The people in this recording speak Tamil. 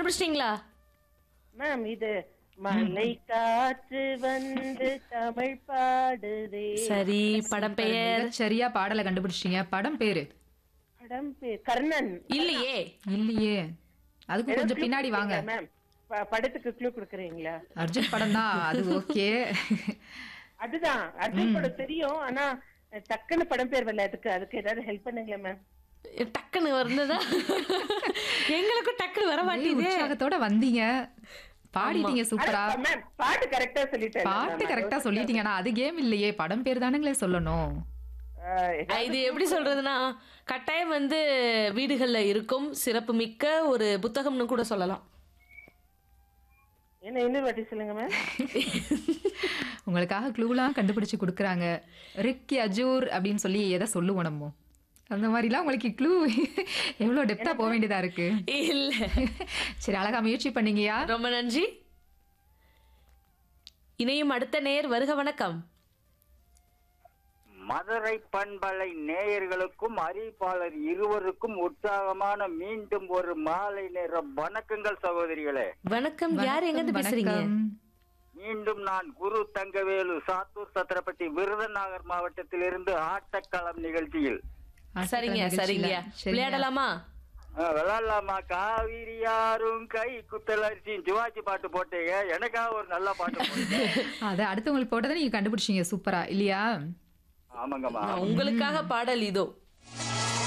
கண்டுபிடிச்சிட்டீங்களா மேம் இது மலை காற்று வந்து தமிழ் பாடுதே சரி படம் பெயர் மிகச் சரியா பாடலை கண்டுபிடிச்சிட்டீங்க படம் பேரு படம் பேர் கர்ணன் இல்லையே இல்லையே அதுக்கு கொஞ்சம் பின்னாடி வாங்க மேம் ப- படத்துக்கு க்ளூ கொடுக்குறீங்களா அர்ஜுன் படம் தான் அது ஓகே அதுதான் அர்ஜுன் படம் தெரியும் ஆனா டக்குன்னு படம் பேர் வரல அதுக்கு அதுக்கு ஏதாவது ஹெல்ப் பண்ணுங்களேன் மேம் டக்குன்னு வந்ததா எங்களுக்கும் டக்குன்னு வர மாட்டேங்குது உற்சாகத்தோட வந்தீங்க பாடிட்டீங்க சூப்பரா மேம் பாட்டு கரெக்டா சொல்லிட்டேன் பாட்டு கரெக்டா சொல்லிட்டீங்க ஆனா அது கேம் இல்லையே படம் பேர் தானுங்களே சொல்லணும் ஆஹ் இது எப்படி சொல்றதுன்னா கட்டாயம் வந்து வீடுகள்ல இருக்கும் சிறப்பு மிக்க ஒரு புத்தகம்னு கூட சொல்லலாம் என்ன இன்னொரு வாட்டி சொல்லுங்க மேம் உங்களுக்காக க்ளூலாம் கண்டுபிடிச்சு கொடுக்குறாங்க ரிக்கி அஜூர் அப்படின்னு சொல்லி எதை சொல்லுவோம் நம்ம அந்த மாதிரிலாம் உங்களுக்கு க்ளூ எவ்வளோ டெப்தா போக வேண்டியதா இருக்கு இல்ல சரி அழகா முயற்சி பண்ணீங்கயா ரொம்ப நன்றி இணையும் அடுத்த நேர் வருக வணக்கம் மதுரை பண்பலை நேயர்களுக்கும் அறிவிப்பாளர் இருவருக்கும் உற்சாகமான மீண்டும் ஒரு மாலை நேர வணக்கங்கள் சகோதரிகளே வணக்கம் யார் எங்க இருந்து பேசுறீங்க வணக்கம். மீண்டும் நான் குரு தங்கவேலு சாத்தூர் சத்திரப்பட்டி விருதுநகர் மாவட்டத்திலிருந்து ஆட்டக்களம் நிகழ்ச்சியில் சரிங்க நிகழ்ச்சியில. சரிங்க சரிங்க. விளையாடலாமா ஆ, விளையாடலாமா காவிரி யாரும் கை குத்தலரிசியும் சிவாஜி பாட்டு போட்டீங்க எனக்காக ஒரு நல்ல பாட்டு போட்டீங்க அதை அடுத்தவங்களுக்கு போட்டதை நீங்க கண்டுபிடிச்சீங்க சூப்பரா இல்லையா ஆமாங்கம்மா நான் உங்களுக்காக பாடல் இதோ